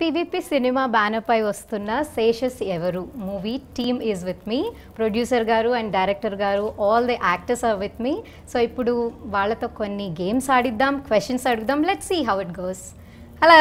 PVP cinema banner పై వస్తున్న Sesh's Evaru movie team is with me producer గారు and director గారు all the actors are with me so ఇప్పుడు వాళ్ళతో కొన్ని గేమ్స్ ఆడిద్దాం క్వశ్చన్స్ అడుగుదాం let see how it goes hello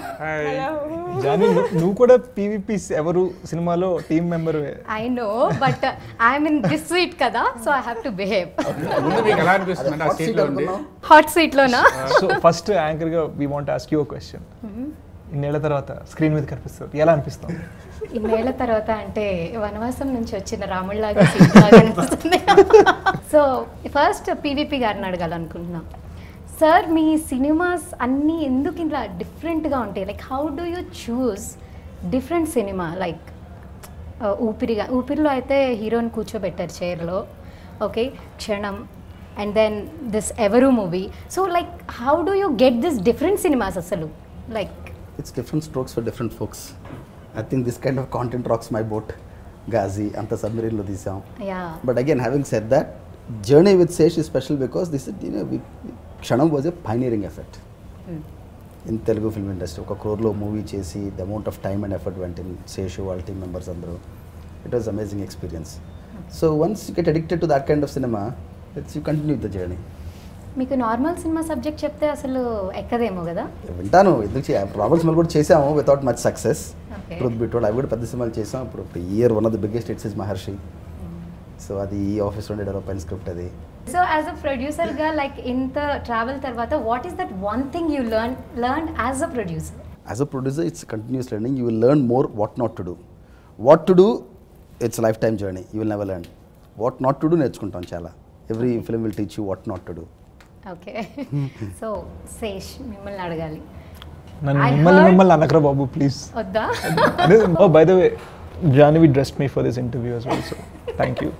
Johnny నువ్వు- నువ్వు కూడా పీవీపీ ఎవరు సినిమాలో team member I know but I'm in this seat కదా so I have to behave ముందు మీకు ఎలా అనిపిస్తుంది అంటే ఆ hot సీట్ seat లో ఉండి అనుకున్నాం. హాట్ సీట్లోనా సో ఫస్ట్ యాంకర్ గా we want ask you question ఇన్నేళ్ల తర్వాత స్క్రీన్ మీద కనిపిస్తుంది ఎలా అనిపిస్తుంది ఇన్నేళ్ల తర్వాత అంటే వనవాసం నుంచి వచ్చిన రాముడిలాగా సీతలాగా అనిపిస్తుంది సో ఫస్ట్ పీవీపీ గారిని అడగాలనుకుంటున్నాం సార్ మీ సినిమాస్ అన్నీ ఎందుకు ఇలా డిఫరెంట్గా ఉంటాయి like how do you choose different cinema like ఊపిరిగా ఊపిరిలో అయితే హీరోని కూర్చోబెట్టారు చైర్లో okay Kshanam and then this Evaru movie so like how do you get this different cinemas అసలు like it's different strokes for different folks I think this kind of content rocks my boat Ghazi అంత సబ్మెరీన్లో తీసాం yeah but again having set that journey with Sesh is special because this Kshanam was a pioneering effect in Telugu film industry ఒక క్రోర్లో movie చేసి the amount of time and effort went in Seshu వాళ్ళ team members అందరూ it was amazing experience so once you get addicted to that kind of cinema it's you continue the journey మీకు normal cinema subject చెప్తే అసలు ఎక్కదేమో కదా వింటాను ఎందుకు Robert సినిమాలు కూడా చేసాము వితౌట్ మచ్ సక్సెస్ Okay. ట్రూత్ బిటోల్ అవి కూడా పెద్ద సినిమాలు చేసాం ఇప్పుడు year one of the biggest hits is Maharshi so అది ఈ ఆఫీస్లో ఉండే డెవలప్ స్క్రిప్ట్ అది సో యాజ్ అ ప్రొడ్యూసర్ గా లైక్ ఇంత ట్రావెల్ తర్వాత what is that one thing you learn learn as a producer as a producer it's continuous learning you will learn more what not to do what to do it's life lifetime journey you will never learn what not to do నేర్చుకుంటాం చాలా every film will teach you what not to do okay so Sesh మిమ్మల్ని అడగాలి నన్ను I మిమ్మల్ని heard- మిమ్మల్ని అనకరా బాబు please వద్దా oh by the way Janvi dress me for this interview as well so thank you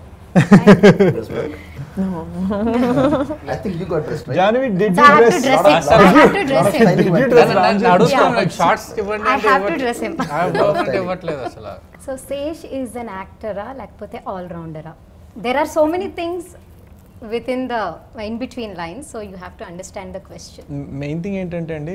I think you got best Janvi did So you I have to dress dress him. I have to dress him. Did you dress నన్ను- నన్ను Ramji? అడుగుతున్నాను, Yeah. నాకు shorts ఇవ్వండి I అంటే have to ఇవ్వట్లేదు. dress him. I have to అంటే ఇవ్వట్లేదు అసలు సో శేష్ ఈజ్ అన్ యాక్టరా లేకపోతే ఆల్రౌండరా there are so many things within the in between lines so you have to understand the question main thing ఏంటంటే అండి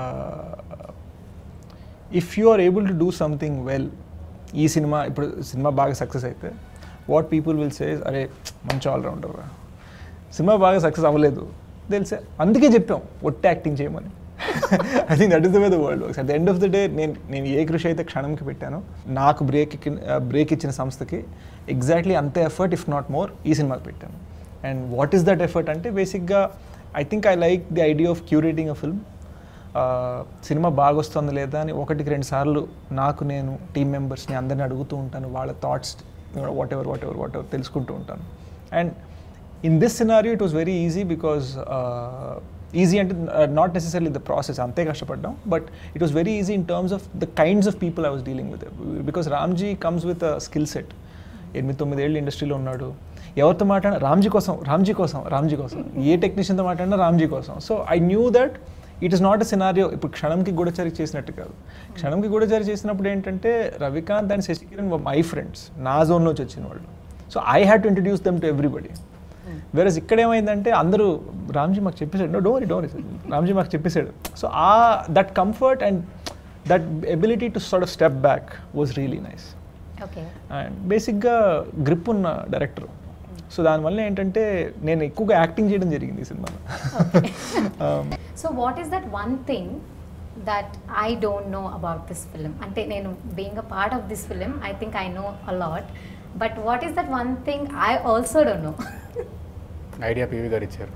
if you are able to do something well ఈ cinema ఇప్పుడు cinema బాగా success అయితే what people will say అరే మంచి allrounder cinema బాగా success అవ్వలేదు తెలిసే అందుకే చెప్పాం ఒట్టి యాక్టింగ్ చేయమని I think that is the way the world works at the end of the day నేను నేను ఏ కృషి అయితే క్షణంకి పెట్టానో నాకు బ్రేక్ బ్రేక్ ఇచ్చిన సంస్థకి ఎగ్జాక్ట్లీ అంతే ఎఫర్ట్ ఇఫ్ నాట్ మోర్ ఈ సినిమాకి పెట్టాను and what is that effort అంటే బేసిక్గా I think I like the idea of curating a film సినిమా బాగా వస్తుంది లేదా అని ఒకటికి రెండు సార్లు నాకు నేను టీం మెంబర్స్ని అందరిని అడుగుతూ ఉంటాను వాళ్ళ thoughts whatever whatever whatever తెలుసుకుంటూ ఉంటాను and in this scenario it was very easy because easy అంటే నాట్ నెసెసరీ ద ప్రాసెస్ అంతే కష్టపడ్డాం but it was very easy in terms of the kinds of people I was dealing with because Ramji comes with a skill set ఎనిమిది తొమ్మిది ఏళ్ళు ఇండస్ట్రీలో ఉన్నాడు ఎవరితో మాట్లాడినా రామ్జీ కోసం రామ్జీ కోసం రామ్జీ కోసం ఏ టెక్నీషియన్తో మాట్లాడినా రామ్జీ కోసం so I knew that it is not a scenario ఇప్పుడు క్షణంకి గూఢచారి చేసినట్టు కాదు క్షణంకి గూఢచారి చేసినప్పుడు ఏంటంటే Ravikanth and Sashikiran my friends నా జోన్ నుంచి వచ్చిన వాళ్ళు so I had to introduce them to everybody వేరేస్ ఇక్కడ ఏమైందంటే అందరూ రామ్జీ మాకు చెప్పేశాడు నో డోరీ డోరీ రామ్జీ మాకు చెప్పేశాడు so uh that comfort and that ability to sort of step back was really nice okay and బేసిక్గా గ్రిప్ ఉన్న డైరెక్టర్ సో దానివల్ల ఏంటంటే నేను ఎక్కువగా యాక్టింగ్ చేయడం జరిగింది ఈ సినిమాలో so what is that one thing that I don't know about this film అంటే నేను being a part of this film I think I know a lot but what is that one thing I also don't know idea PV గారు ఇచ్చారు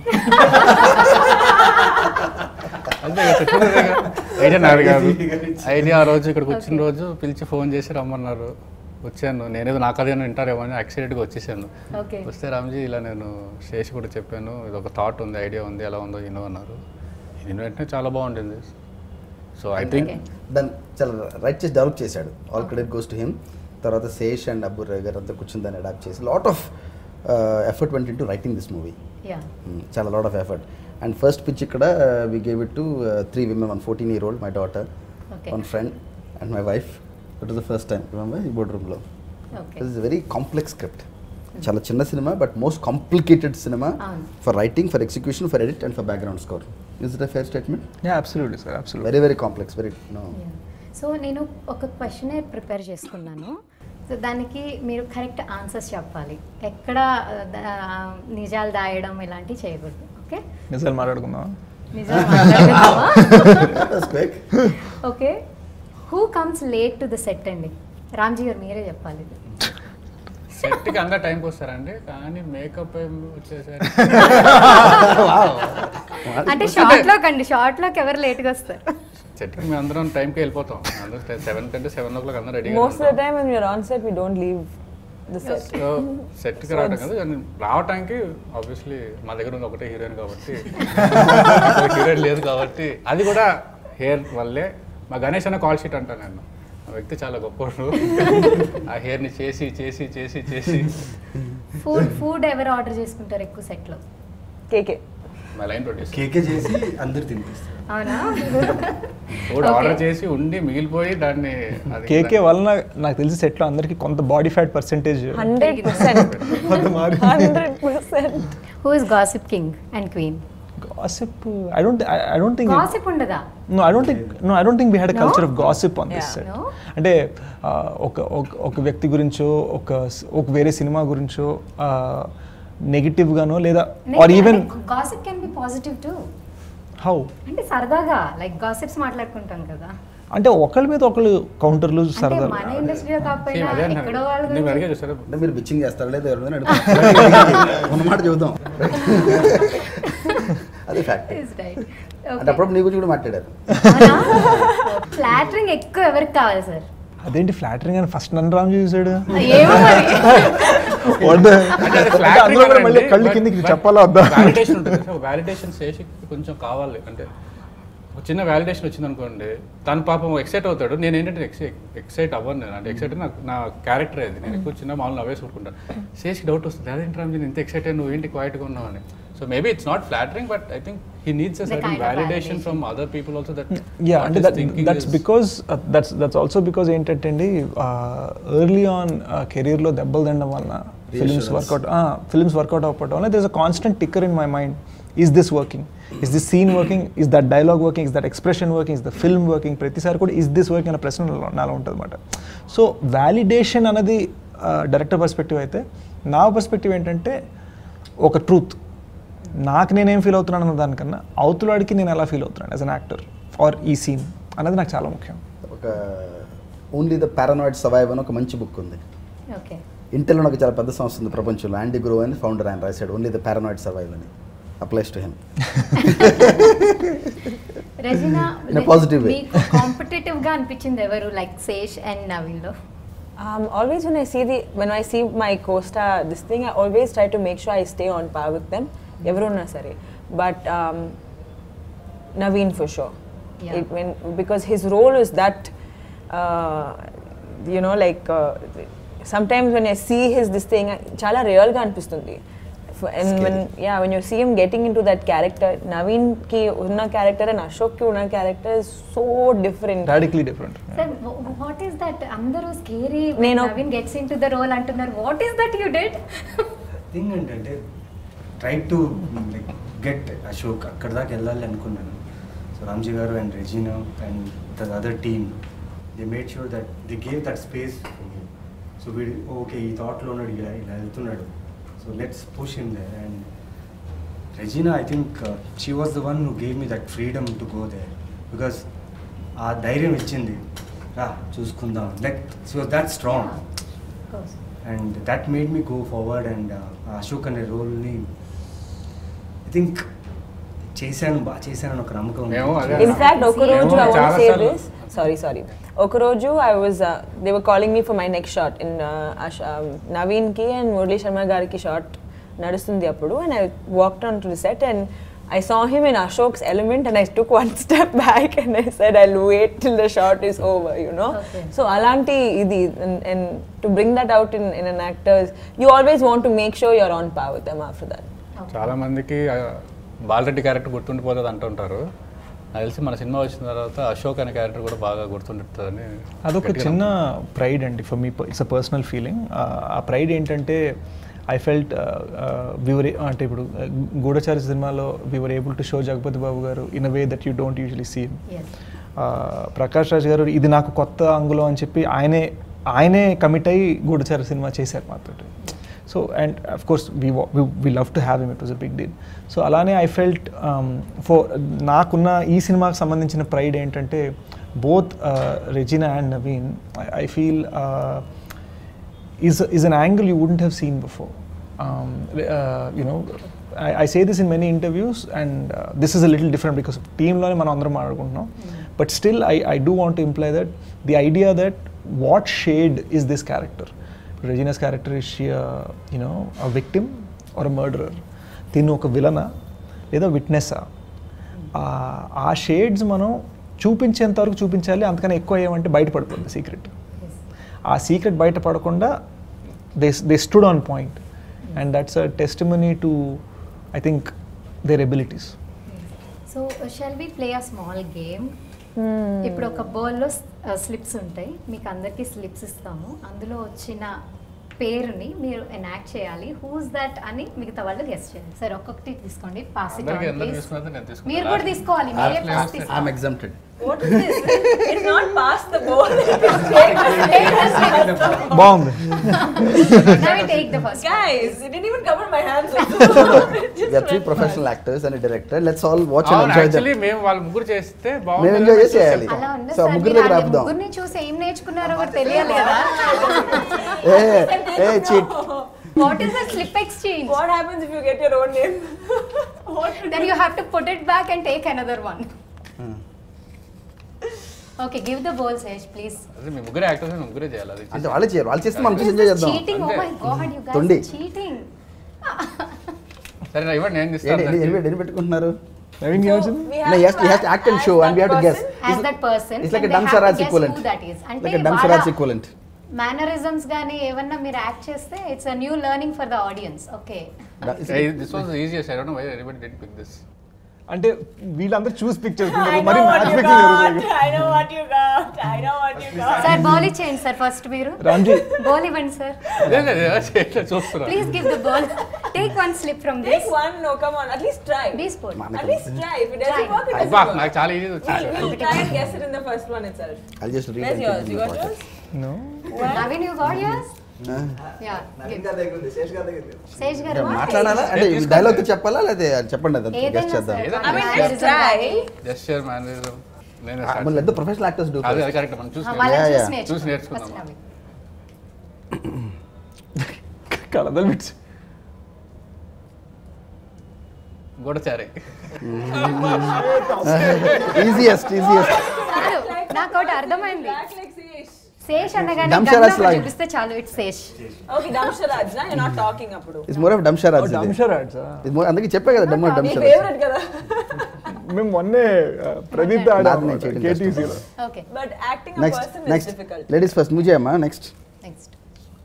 అంతే కదా, చెప్పేదే కదా. Idea నాది కాదు ఐడియా ఆ రోజు ఇక్కడికి వచ్చిన రోజు పిలిచి ఫోన్ చేసి రమ్మన్నారు వచ్చాను నేనేదో నాకు అదే వింటారేమో అని యాక్సిడెంట్గా వచ్చేసాను ఓకే వస్తే రామ్జీ ఇలా నేను శేష్ కూడా చెప్పాను ఇది ఒక థాట్ ఉంది ఐడియా ఉంది ఎలా ఉందో ఇన్నో అన్నారు ఇది వెంటనే చాలా బాగుంటుంది సో ఐ థింక్ Okay. దాన్ని చాలా రైట్ చేసి డెవలప్ చేశాడు all credit goes to him తర్వాత శేష్ అండ్ అబ్బు రవి గారు అంతా కూర్చుని దాన్ని అడాప్ట్ చేసి lot of effort went into writing this movie yeah చాలా lot of effort and first pitch ఇక్కడ we gave it to three women one fourteen year old my daughter Okay. One friend and my wife it was the first time remember ఈ board రూమ్లో okay it is very complex script చాలా చిన్న సినిమా but most complicated సినిమా అవును. For writing for execution for edit and for background score is it a fair statement yeah absolutely sir absolutely very very complex very no so నేను ఒక క్వశ్చనే prepare చేసుకున్నాను so దానికి మీరు కరెక్ట్ ఆన్సర్స్ చెప్పాలి ఎక్కడ ఆ, దా- నిజాలు దాయడం ఇలాంటివి చేయకూడదు ఓకే నిజాలు మాట్లాడుకుందాం నిజాలు మాట్లాడుకుందామా That's quick. Okay who comes late to the set అండి రామ్జీ గారు మీరే చెప్పాలి ఇది. సెట్కి అందరు టైంకి వస్తారండి కానీ మేకప్ వచ్చేసరికి అంటే షార్ట్ లోకి అండి షార్ట్ లోకి ఎవరు లేట్గా వస్తారు సెట్కి మేము అందరం టైంకి వెళ్ళిపోతాం అందరం సెవెన్ కంటే సెవెన్ ఓ క్లాక్ అందరం రెడీగా Most of the time when we're on set, we don't leave the set. So సెట్కి రావడం కదా కానీ రావటానికి ఆబ్వియస్లీ మా దగ్గర ఉంది ఒకటే హీరోయిన్ కాబట్టి హీరోయిన్ లేదు కాబట్టి అది కూడా హెయిర్ వల్లే మా గణేష్ అన్న కాల్ షీట్ అంటాను నేను ఆ వ్యక్తి చాలా గొప్పవాడు ఆ హెయిర్ని చేసి చేసి చేసి చేసి ఫుడ్ ఫుడ్ ఎవరు ఆర్డర్ చేసుకుంటారు ఎక్కువ సెట్లో KK. మా లైన్ ప్రొడ్యూస్ కేకే చేసి అందరు తినిపిస్తారు అవునా ఫుడ్ ఆర్డర్ చేసి ఉండి మిగిలిపోయి దాన్ని అది కేకే వలన నాకు తెలిసి సెట్లో అందరికి కొంత body fat percentage 100%. 100%. Who is gossip king and queen gossip I don't I don't think gossip ఉండదా no I don't think no I don't think we had culture of gossip on this Yeah. Set No? అంటే ఆ, ఒక ఒక- ఒక వ్యక్తి గురించో ఒక స్- ఒక వేరే సినిమా గురించో నెగిటివ్ గానో లేదా or even gossip can be positive to how అంటే సరదాగా లైక్ గాసిప్స్ మాట్లాడుకుంటాం కదా అంటే ఒకళ్ళ మీద ఒకళ్ళు కౌంటర్లు అంటే సరదా మన ఇండస్ట్రీలో Same, కాకపోయినా అదే ఎక్కడో అన్నారు. వాళ్ళ నేను గురించి అడిగా చూసారా అంటే మీరు బిచ్చింగ్ చేస్తారా లేదా ఎవరి మీద అడుగుతారు ఉన్నమాట చెబుదాం అదే ఫ్యాక్ట్ is right. అంటే Okay. అప్పుడు నీ గురించి కూడా మాట్లాడారు అవునా? ఫ్లాటరింగ్ ఎక్కువ ఎవరికి కావాలి సార్ అదేంటి ఫ్లాటరింగ్ అని ఫస్ట్ నన్ను రామ్ చూసాడు ఏమో మరి What the- అంటే అందులో కూడా మళ్ళీ కళ్ళు కిందికి చెప్పాలా వద్దా వ్యాలిడేషన్ ఉంటుంది సో వ్యాలిడేషన్ శేషికి కొంచెం కావాలి అంటే ఒక చిన్న వ్యాలిడేషన్ వచ్చింది అనుకోండి తన పాపం ఎక్సైట్ అవుతాడు నేను ఏంటంటే ఎక్సైట్ ఎక్సైట్ అవ్వను నేను అంటే ఎక్సైట్ నాకు నా క్యారెక్టర్ అది నేను ఎక్కువ చిన్న మామూలు నవ్వేసి ఊరుకుంటాను శేషికి డౌట్ వస్తుంది అదేంటి రామ్ నేను ఇంత ఎక్సైట్ అయ్యి నువ్వు ఏంటి క్వైట్గా ఉన్నావు అని so maybe it's not flattering but I think he needs a The certain kind of validation validation. From other people also that yeah అంటే that's because that's that's also because ఏంటంటే అండి ఎర్లీ ఆన్ కెరీర్లో దెబ్బలు తినడం వలన films work out films work out అవ్వడం వల్ల this a constant ticker in my mind is this working is this scene working is that dialogue working is that expression working is the film working ప్రతిసారి కూడా is this working అనే ప్రశ్న నాలో- నాలో ఉంటుంది అనమాట సో వ్యాలిడేషన్ అనేది director perspective అయితే నా పర్స్పెక్టివ్ ఏంటంటే ఒక ట్రూత్ నాకు నేనేం ఫీల్ అవుతున్నాను అన్న దానికన్నా అవతలాడికి నేను ఎలా ఫీల్ అవుతున్నాను యాజ్ అన్ యాక్టర్ ఆర్ ఈ సీన్ అనేది నాకు చాలా ముఖ్యం ఒక ఓన్లీ ద పారానాయిడ్ సవైవ్ అని ఒక మంచి బుక్ ఉంది ఓకే ఇంటెల్ అని ఒక చాలా పెద్ద సంస్థ ఉంది ప్రపంచంలో యాండీ గ్రో అని ఫౌండర్ ఆయన రాశాడు ఓన్లీ ద పారానాయిడ్ సర్వైవ్ అని applies to him Regina In a positive way. మీకు కాంపిటేటివ్ గా అనిపించింది ఎవరు లైక్ శేష్ అండ్ నవీన్ లో Um, always when I see the when I see my co-star this thing, I always try to make sure I stay on par with them. Everyone sorry, but um, Naveen for sure. Yeah. It, when because his role is that, uh, you know, like uh, sometimes when I see his this thing, chala real ga అనిపిస్తుంది. F- And when yeah, when you see him getting into that character, Naveen ki unna character and Ashok ki unna character is so different. Radically different sir what is that అందరూ scary నేను- Naveen gets into the role అంటున్నారు what is that you dead thing ఏంటంటే try to like get Ashok అక్కడ దాకా వెళ్ళాలి అనుకున్నాను so Ramji గారు and Regina and the other team they made sure that they gave that space so వీడు okay ఈ థాట్లో ఉన్నాడు ఇలా ఇలా వెళ్తున్నాడు so let's push him there and Regina I think she was the one who gave me that freedom to go there because ఆ ధైర్యం ఇచ్చింది రా చూసుకుందాం like she was that strong and that made me go forward and Ashok అనే రోల్ని I think చేశాను బాగా చేశాను ఒక నమ్మకం ఉంది. మేము అదే In fact, Okoroju, I want to చాలా say సార్లు- this. Sorry, sorry. Okoroju, I was. Uh, they were calling me for my next shot in uh, Ash, um, Naveen ki and Murli Sharma gariki shot నడుస్తుంది అప్పుడు and I walked onto the set and I saw him in Ashok's element and I took one step back and I said I'll wait till the shot is over, you know. Okay. So అలాంటి ఇది and, and to bring that out in, in an actor, you always want to make sure you're on par with them after that. చాలా మందికి ఆ, Bala Reddy character గుర్తుండిపోతుంది అంటుంటారు నాకు తెలిసి మన సినిమా వచ్చిన తర్వాత అశోక్ అనే క్యారెక్టర్ కూడా బాగా గుర్తుంటుందని అదొక గట్టిగా చిన్న ప్రైడ్ అండి for me it's a personal feeling ఆ ప్రైడ్ ఏంటంటే ఐ ఫెల్ట్ వివర్ అంటే ఇప్పుడు గూఢచారి సినిమాలో we were able to show Jagapathi Babu గారు in a way that you don't usually see as Prakash Raj గారు ఇది నాకు కొత్త అంగుళం అని చెప్పి ఆయనే ఆయనే కమిట్ అయ్యి గూఢచార సినిమా చేశారు మాతోటి so and of course we we love to have him it was a big deal so అలానే ఐ ఫెల్ట్ ఫోర్ నాకున్న ఈ సినిమాకి సంబంధించిన ప్రైడ్ ఏంటంటే both Regina and Naveen I feel is is an angle you wouldn't have seen before. Um, uh, you know, I, I say this in many interviews, and uh, this is a little different because team లోనే మనం అందరం మాట్లాడుకుంటున్నాం but still I I do want imply that the idea that what shade is this character Regina's character is she you know a victim or a murderer తిను ఒక విలనా లేదా విట్నెస్సా ఆ shades మనం చూపించేంత వరకు చూపించాలి అంతకన్నా ఎక్కువ అయ్యామంటే బయటపడిపోతుంది సీక్రెట్ ఆ సీక్రెట్ బయటపడకుండా they they stood on point and that's a testimony to I think their abilities so shall we play a small game ఇప్పుడు ఒక బౌల్లో స్లిప్స్ ఉంటాయి మీకు అందరికీ స్లిప్స్ ఇస్తాము అందులో వచ్చిన పేరుని మీరు ఎనాక్ట్ చేయాలి హూస్ దట్ అని మిగతా వాళ్ళు గెస్ట్ చేయాలి సరే ఒక్కొక్కటి తీసుకోండి పాస్ ఇట్ అందరికీ ఆన్ అందరికీ ప్లీజ్ తీసుకున్నది నేను తీసుకుంటా. మీరు కూడా తీసుకోవాలి మీరే Last first last I'm exempted What is this? it's not past the bowl. బాగుంది take the first Guys, it didn't even cover my hands. We are three professional actors and a director. Let's all watch and అవును enjoy actually them. మేము వాళ్ళ ముగ్గురు చేస్తే మేము బాగుంటుంది enjoy చేసి చేయాలి అలా ఉంది సో సార్ ముగ్గురు మీరు దగ్గర వాళ్ళ ఆపుదాం ముగ్గురిని చూసి ఏం నేర్చుకున్నారో కూడా తెలియాలి కదా a a cheat what is the slip exchange what happens if you get your own name? what? then you have to put it back and take another one okay give the bowl Sesh please అదే మీ ముగ్గురే actors ముగ్గురే చేయాలి అది అంటే వాళ్ళే చేయరు వాళ్ళు చేస్తే మనం చూసి ఎంజాయ్ చేద్దాం cheating oh my god you guys తొండి. are cheating సరే నా ఇవ్వండి నేను ఏంటి ఇస్తాను ఎన్ని- ఎన్ని ఎన్ని పెట్టుకుంటున్నారు నవీన్ ఏమొచ్చింది We No, he has to- he has to act and as show and we have to that guess. person. as that person It's like and a they dumb have to charades guess equivalent. who that is అంటే Like a dumb charades equivalent. Mannerisms గానీ ఏమన్నా మీరు act చేస్తే it's a new learning for the audience okay Da- it's- this was easiest I don't know why anybody did pick this అంటే వీళ్ళందరూ చూసి pick I చేసుకుంటారు know మరి what match you fixing got. జరుగుతుంది I know what you got. I know what you got. Sir bowl ఇచ్చేయండి sir first మీరు Ramji bowl ఇవ్వండి sir చూస్తున్నా please give the ball take one slip from Take this one. No, come on. At least try. Be sport At least try. If it doesn't Try. work, it doesn't అబ్బా work. నాకు చాలా easy వచ్చింది We'll, we'll try and guess it in the first one itself. I'll just read Where's and yours? keep You it in got the yours? No Naveen you got yours Ah. Yeah Sesh అంటే గారు మాట్లాడాలా అంటే dialogue చెప్పాలా లేదా చెప్పండి అది guest ఏదైనా చేద్దాం సరే. I mean, let's try. Gesture mannerism నేను Ah, మళ్ళీ ఎంత ప్రొఫెషనల్ యాక్టర్స్ డూ అదే అది కరెక్ట్ మనం చూసి వాళ్ళని Yeah, చూసి yeah. చూసి నేర్చుకో నేర్చుకుందాం. ఫస్ట్ నవీన్ కళదలు పెట్టి గూడచారి ఈజియెస్ట్ ఈజియెస్ట్ కాదు నాకు ఒకటి అర్థమైంది Act like Sesh. శేష్ అనగానే Damsharaj గన్ను ఒకటి line. చూపిస్తే చాలు it's Sesh Okay, Damsharaj, na? You're not talking appudu. It's more of dumb charades ఇది డంషరాడ్స్ ఇది more అందుకే చెప్పే కదా డమ్ డమ్ మీ షరాజ్ favorite కదా. మేము మొన్నే uh, ప్రదీప్ నాది ఆడాము నేను చేయడం కేటీసీలో okay But acting a next person is next difficult. Ladies first నువ్వు చేయమ్మా నెక్స్ట్ నెక్స్ట్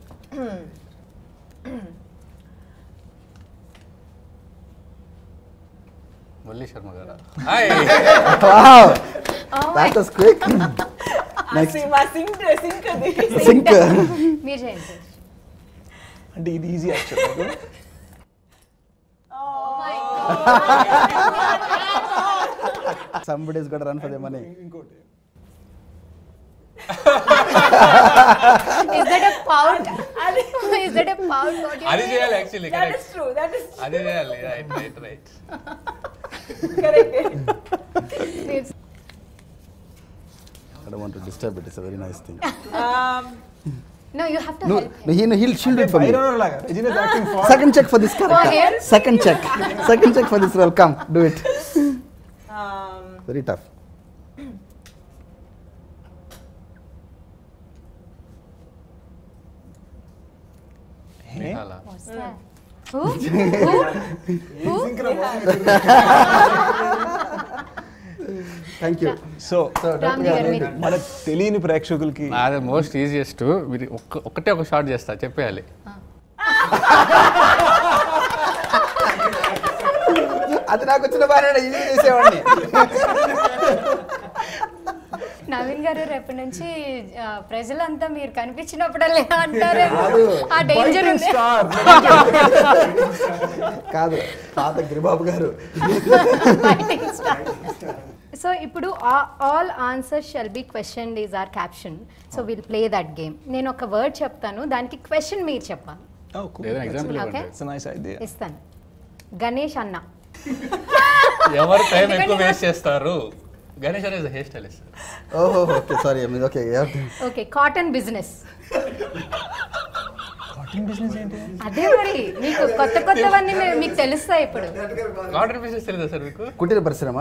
మురళీ శర్మ గారు hi wow Oh that was quick Next. మా సింక్ సింక్ అది సింక్ మీరు చేయండి సార్ అంటే ఇది easy actual somebody is got run for the money ఇంకోటి is that a pout is that a pout what అది చేయాలి actually That correct is true. That is అది చేయాలి right right right correct. I don't want to disturb it. It's a very nice thing. Um, no you have to No, help no, he, no, he'll shield it for me. Iron లాగా Regina acting for Second check for this him? character. Second check. Second check for this role. Come, do it. um, Very tough. అలా what's that who who Thank you. So So, Ram Dr. Garu, Garu, మన తెలియని ప్రేక్షకులకి అదే most easiest మీరు ఒక్క ఒక్కటే ఒక short చేస్తా చెప్పేయాలి అది నాకు వచ్చిన బాగానే ఇది చేసేవాడిని నవీన్ గారు రేపటి నుంచి ఆ, ప్రజలంతా మీరు కనిపించినప్పుడల్లా అంటారేమో కాదు. ఆ డేంజర్ ఉంది స్టార్ కాదు పాత గిరిబాబు గారు సో ఇప్పుడు all answers shall be question is or caption so will play that game నేను ఒక వర్డ్ చెప్తాను దానికి క్వశ్చన్ మీరు చెప్పాలి Oh, cool. ఏదైనా ఎగ్జాంపుల్ Okay. ఇవ్వండి It's a nice idea. ఇస్తాను గణేష్ అన్న ఎవరు టైం ఎక్కువ వేస్ట్ చేస్తారు గణేష్ అనేది హెయిర్ స్టైలిస్ట్ ఓహో okay sorry okay okay cotton business Cotton business ఏంటి? అదే మరి మీకు కొత్త కొత్తవన్నీ మీ- మీకు తెలుస్తాయి ఇప్పుడు కాటన్ బిజినెస్ తెలియదా సార్ మీకు కుటీర పరిశ్రమ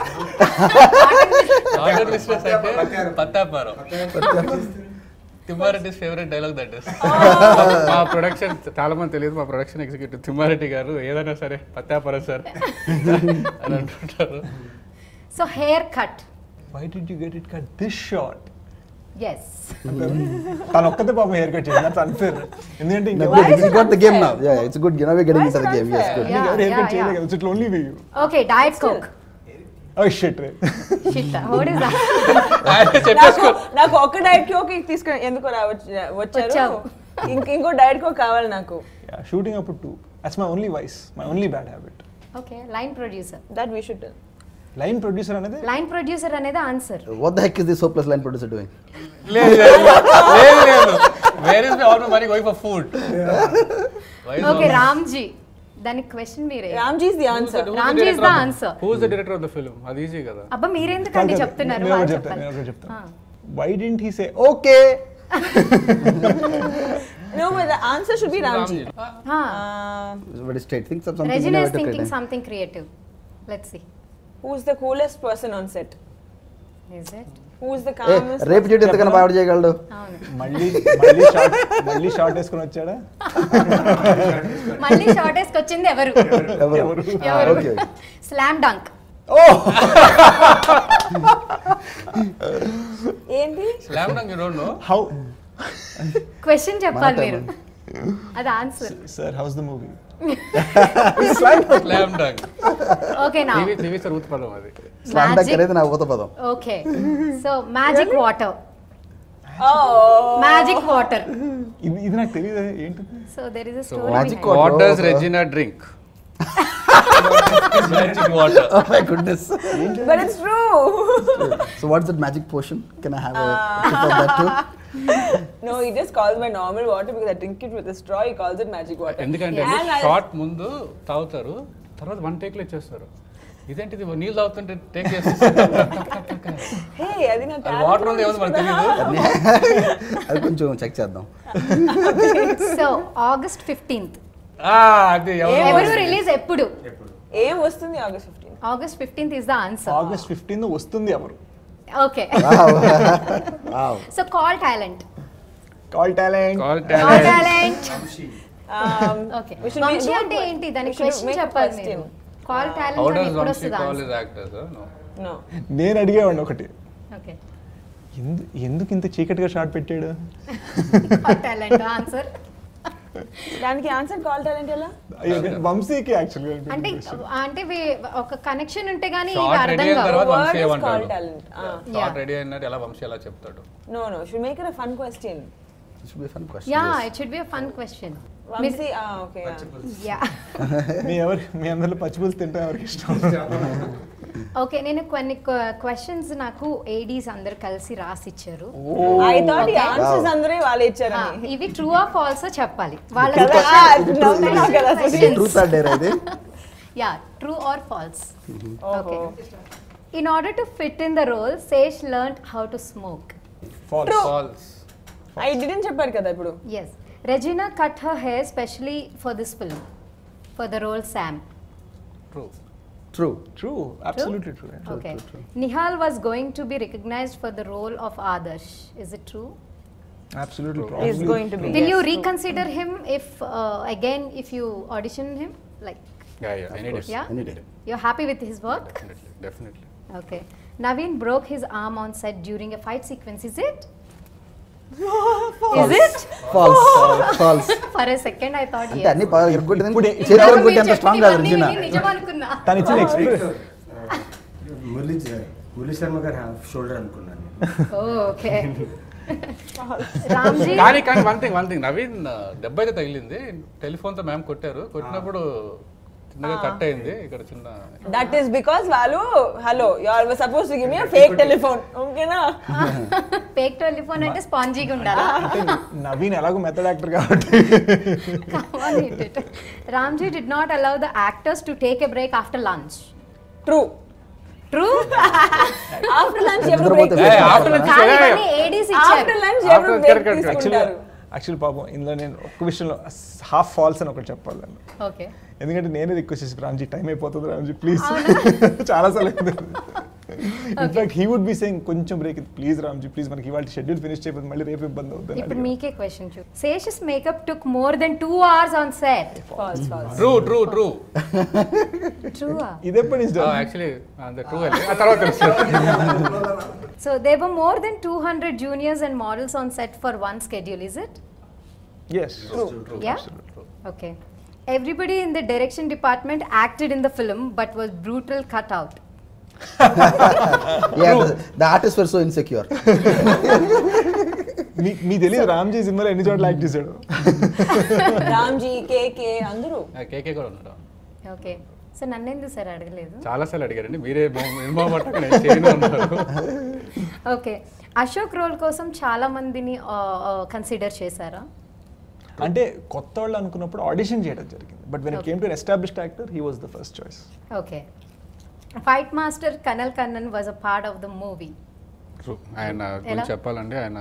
కాటన్ బిజినెస్ అంటే పత్తాపారం Thimmareddy favourite dialogue that is మా ప్రొడక్షన్ చాలా మంది తెలియదు మా ప్రొడక్షన్ ఎగ్జిక్యూటివ్ తిమ్మారెడ్డి గారు ఏదైనా సరే పత్తాపారం సార్ అని అంటుంటారు so haircut Why did you get it cut this short? Yes తను ఒక్కతే పాపం హెయిర్ కట్ చేసింది దట్స్ అన్ఫేర్ ఎందుకంటే ఇంకా Why is it got the game now. unfair? Yeah, it's good. You know, we're getting Why into is the it game. Yes, unfair? good. Yeah. Hair yeah, cut చేయలేదు yeah. కదా it's only we you okay diet Coke oh shit రే shit what is that ఆయన నాకు చెప్పేసుకో నాకు ఒక్క diet coke తీసుకుని ఎందుకు రావచ్చు వచ్చారు వచ్చావు. ఇంక ఇంకో డైట్ కోక్ కావాలి నాకు షూటింగ్ అప్పుడు too that's my only vice my only bad habit okay line producer that we should line producer అనేది లైన్ ప్రొడ్యూసర్ అనేది answer What the heck is this hopeless line producer doing? లేదు లేదు లేదు లేదు where is my all my money going for food okay Ramji దానికి question మీరే Ramji is the answer Ramji is the answer. Who's the director of the film అది easy కదా అబ్బా మీరెందుకండి చెప్తున్నారు నేను వాళ్ళు ఒకటి చెప్తాను చెప్పాలి. నేను ఒకటి చెప్తాను ఆ. Why didn't he say okay no but the answer should be Ramji ఆ. It's very straight. Think of something Regina is innovative, thinking creative. Something creative let's see who is the coolest person on set is it who is the a, calmest రేపు చెట్టు ఎంతకన్నా బాగా చేయగలడు అవును మళ్ళీ మళ్ళీ short మళ్ళీ short వేసుకొని వచ్చాడా మళ్ళీ షార్ట్ వేసుకు వచ్చింది ఎవరు ఎవరు Ah, ఎవరు okay, okay. స్లామ్ డంక్ ఏంటి slam dunk you don't know how question చెప్పాలి మన మీరు అది answer sir how's the movie slam dunk okay నా టీవీ టీవీ సార్ ఉత్పలం అది Slam dunk Magic. అనేది నా ఊత పదం okay so magic water oh magic water ఇది ఇది నాకు తెలియదు ఏంటిది so there is a so Magic story what water. Does Regina drink magic water Oh my goodness. But it's true so what's that magic potion? Can I have a tip of that too? No, he just calls my normal water because I drink it with a straw. He calls it magic water. ఎందుకంటే And I- shot ముందు తాగుతారు తర్వాత one take లో ఇచ్చేస్తారు ఇదేంటిది నీళ్ళు తాగుతుంటే take చేస్తారు Hey, అది నా అది వాటర్ ఉంది ఏమో మనకు తెలియదు అది కొంచెం చెక్ చేద్దాం సో ఆగస్ట్ ఫిఫ్టీన్త్ ఆ, అది ఎవరు ఎవరు రిలీజ్ ఎప్పుడు ఏం వస్తుంది August fifteen August fifteenth is the answer August fifteen వస్తుంది ఎవరు okay Wow. wow. So call talent call talent call call talent Um, okay Vamsi అంటే ఏంటి దానికి క్వశ్చన్ చెప్పాలి మీరు కాల్ హౌ టాలెంట్ డస్ ఎప్పుడు వంశీ వస్తుంది call answer is actors no No. నేను అడిగేవాడిని ఒకటి ఓకే ఎందు ఎందుకు ఇంత చీకటిగా షార్ట్ పెట్టాడు కాల్ టాలెంట్ ఆన్సర్ దానికి ఆన్సర్ కాల్ టాలెంట్ ఎలా అయ్యో, వంశీకి యాక్చువల్గా అంటే అంటే వీ- ఒక కనెక్షన్ ఉంటే గానీ ఇవి షార్ట్ అర్థం రెడీ అయిన కావు తర్వాత Word వంశీ is ఏమంటాడు called talent. Ah. Shot Yeah. Ready అయినట్టు ఎలా వంశీ ఎలా చెప్తాడు No, no. Should make it a fun question. It should be a fun question. Yeah yes. It should be a fun question Vamsi, ah, okay. Yeah. Yeah మీ ఎవరి మీ అందరిలో పచ్చిపులుసు తింటే ఎవరికి ఇష్టం ఓకే నేను కొన్ని క్వశ్చన్స్ నాకు ఏడీస్ అందరు కలిసి రాసి ఇచ్చారు I thought the Okay. answers Wow. అందరే వాళ్ళే ఆ, ఇచ్చారని ఇవి ట్రూ ఆర్ ఫాల్స్ చెప్పాలి వాళ్ళ కదా నవ్వుతున్నావు కదా Is it truth or dare ఇది యా ట్రూ ఆర్ ఫాల్స్ ఓహో in order to fit in the role Sesh learn how to smoke false false I didn't చెప్పారు కదా ఇప్పుడు yes Regina cut her hair specially for this film for the role Sam true true true absolutely true okay Nihal was going to be recognised for the role of Adarsh is it true absolutely is going to be Will yes, you true. reconsider him if uh, again if you audition him? Like yeah yeah any day yeah, Any day. you're happy with his work? Definitely definitely Okay. Naveen broke his arm on set during a fight sequence. Is it? Is it? False false For a second, I thought అంటే yes. అన్ని బాగా ఇరుక్కుంటుంది ఇప్పుడే- చేతిలో ఇందాక ఇరుక్కుంటే మీరు అంత strong కాదు చెప్పినవన్నీ రిజినా విని నిజం అనుకున్నా. తను ఇచ్చిన ఎక్స్ప్రెస్ మురళీ మురళీ శర్మ గారు హాఫ్ షోల్డర్ అనుకున్నాను నేను. Oh, okay. రామ్జీ కానీ కానీ one thing one thing Naveen దెబ్బ అయితే తగిలింది టెలిఫోన్తో మ్యామ్ కొట్టారు కొట్టినప్పుడు చిన్నగా కట్ అయింది ఇక్కడ చిన్న దట్ ఈస్ బికాస్ వాళ్ళు hello you are suppose to give me fake telephone ఓకేనా ఫేక్ టెలిఫోన్ అంటే స్పాంజీగా ఉండాలా అంటే నవీన్ ఎలాగో మెథడ్ యాక్టర్ కాబట్టి Come on, eat it. Ramji did not allow the actors to take a break after lunch. True True? After lunch ఎవరు break నిద్రపోతే Hey, after lunch, కానీ hey, ఇవన్నీ ADs ఆఫ్టర్ ఇచ్చారు లంచ్ After ఎవరు lunch, break correct, correct. తీసుకుంటారు actual పాపం ఇందులో నేను ఒక్క విషయంలో హాఫ్ ఫాల్స్ అని ఒకటి చెప్పాలి నేను. ఓకే ఎందుకంటే నేనే రిక్వెస్ట్ చేసి రామ్జీ టైం అయిపోతుంది రామ్జీ ప్లీజ్ చాలా సార్లు in fact he would be saying కొంచెం బ్రేక్ ప్లీజ్ రామ్జీ ప్లీజ్ మనకి ఇవాళ షెడ్యూల్ ఫినిష్ చేయకపోతే మళ్ళీ రేపు ఇబ్బంది ఇప్పుడు అవుతుంది మీకే క్వశ్చన్ చూ Sesh's makeup took more than two hours on set false false true true true true ఇది ఎప్పటి నుంచి done? యాక్చువల్లీ అంత ట్రూ అది ఆ తర్వాత తెలుస్తుంది so they were more than two hundred juniors and models on set for one schedule is it yes Yeah? Okay. Everybody in the direction department acted in the film but was brutal cut out. Yeah, the, the artists were so insecure. మీ మీ తెలియదు రామ్జీ సినిమాలో ఎన్ని చోట్ల act చేశాడు రామ్జీ కేకే అందరూ కేకే కూడా ఉన్నాడు ఓకే సో నన్ను ఎందుకు సార్ అడగలేదు చాలా సార్లు అడిగారండి మీరే నిర్మా పట్టక నేను చేయను అన్నారు ఓకే అశోక్ రోల్ కోసం చాలా మందిని కన్సిడర్ చేశారా అంటే కొత్త వాళ్ళు అనుకున్నప్పుడు ఆడిషన్ చేయడం జరిగింది but when it came to established actor he was the first choice okay fight master Kanal Kannan was a part of the movie true ఆయన గురించి చెప్పాలంటే ఆయన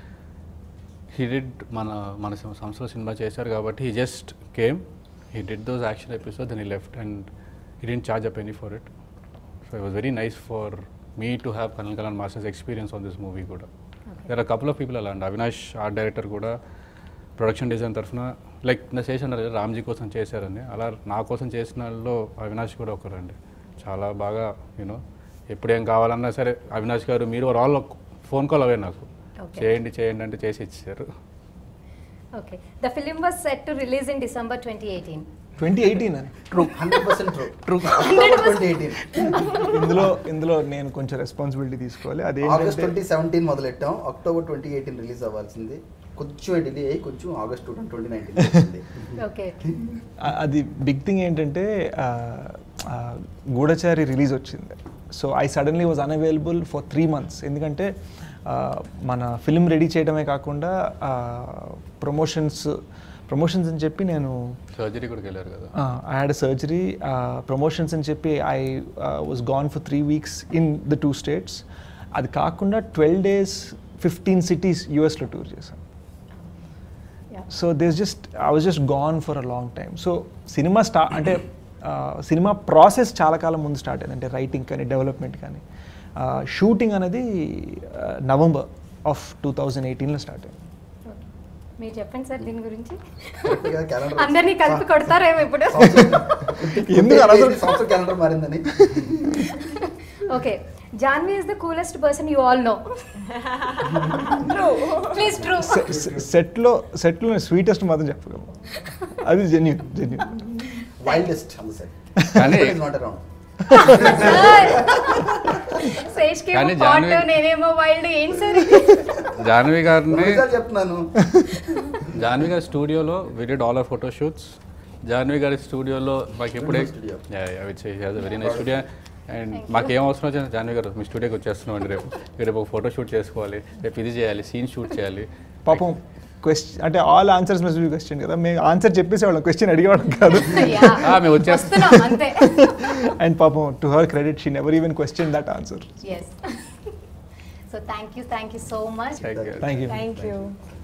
హీ డిడ్ మన మన సం- సంస్థలో సినిమా చేశారు కాబట్టి he just came he did those action episode then he left and he didn't charge a penny for it so it was very nice for me to have Kanal Kannan master's experience on this movie కూడా there are couple of people అలా అండి Avinash art director కూడా production design తరఫున like నా చేసి అన్నారు కదా, రామ్జీ కోసం చేశారని అలా నా కోసం చేసిన వాళ్ళలో అవినాష్ కూడా ఒకరండి చాలా బాగా యూనో ఎప్పుడు ఏం కావాలన్నా సరే అవినాష్ గారు మీరు వాళ్ళు ఫోన్ కాల్ అవే నాకు Okay. చేయండి చేయండి అంటే చేసి ఇచ్చారు okay the film was set to release in December twenty eighteen twenty eighteen అని True, 100% true. True. October 2018. ఇందులో ఇందులో నేను కొంచెం రెస్పాన్సిబిలిటీ తీసుకోవాలి ఆగస్ట్ అదేంటంటే ట్వంటీ సెవెంటీన్ మొదలెట్టాం అక్టోబర్ ట్వంటీ ఎయిటీన్ రిలీజ్ అవ్వాల్సింది కొంచెం డిలే అయ్యి కొంచెం ఆగస్ట్ టూ ట్వంటీ నైన్టీన్ వచ్చింది ఓకే ఆ- అది బిగ్ థింగ్ ఏంటంటే ఆ, ఆ, గూఢచారి రిలీజ్ వచ్చింది so I suddenly was unavailable for three months ఎందుకంటే ఆ, మన ఫిల్మ్ రెడీ చేయడమే కాకుండా ప్రమోషన్స్ ప్రమోషన్స్ అని చెప్పి నేను సర్జరీ కూడా వెళ్ళారు కదా ఐ హ్యాడ్ సర్జరీ ప్రమోషన్స్ అని చెప్పి I was gone for three weeks in the two states అది కాకుండా ట్వెల్వ్ డేస్ ఫిఫ్టీన్ సిటీస్ యూఎస్లో టూర్ చేశాను Yeah. So this just I was just gone for a long time so cinema స్టా అంటే cinema process చాలా కాలం ముందు start అయింది అంటే రైటింగ్ కానీ డెవలప్మెంట్ కానీ షూటింగ్ అనేది నవంబర్ ఆఫ్ టూ థౌజండ్ ఎయిటీన్లో స్టార్ట్ అయింది మీరు చెప్పండి సార్ దీని గురించి కరెక్ట్గా calendar అందరినీ కలిపి కొడతారేమో ఇప్పుడు ఎందుకు అనవసరం- సంవత్సరం క్యాలెండర్ మారిందని okay Jahnavi is the coolest person you all know please true సెట్లో సెట్లో స్వీటెస్ట్ మాత్రం చెప్పగలను అది genuine genuine wildest on the set కానీ- నాట్ అరౌండ్ శేష్ కి కానీ పాట్ జాన్వి- నేనేమో వైల్డ్ ఏంటి సార్ జాహ్నవి గారిని చెప్తున్నాను జాహ్నవి గారి స్టూడియోలో we did all our photo shoots Jahnavi గారి స్టూడియోలో మాకు ఎప్పుడే studio. Very nice studio and మాకు ఏం అవసరం వచ్చినా జాహ్నవి గారు మీ స్టూడియోకి వచ్చేస్తున్నాం అండి రేపు రేపు ఒక ఫోటో షూట్ చేసుకోవాలి రేపు ఇది చేయాలి సీన్ షూట్ చేయాలి పాపం క్వశ్చన్ అంటే all answers must be question కదా మేము ఆన్సర్ చెప్పేసేవాళ్ళం క్వశ్చన్ అడిగేవాళ్ళం కాదు ఆ, మేము వచ్చేస్తాం వస్తున్నాం అంతే అండ్ పాపం to her credit she never even question that answer yes so thank you thank you so much Thank you. Thank you thank you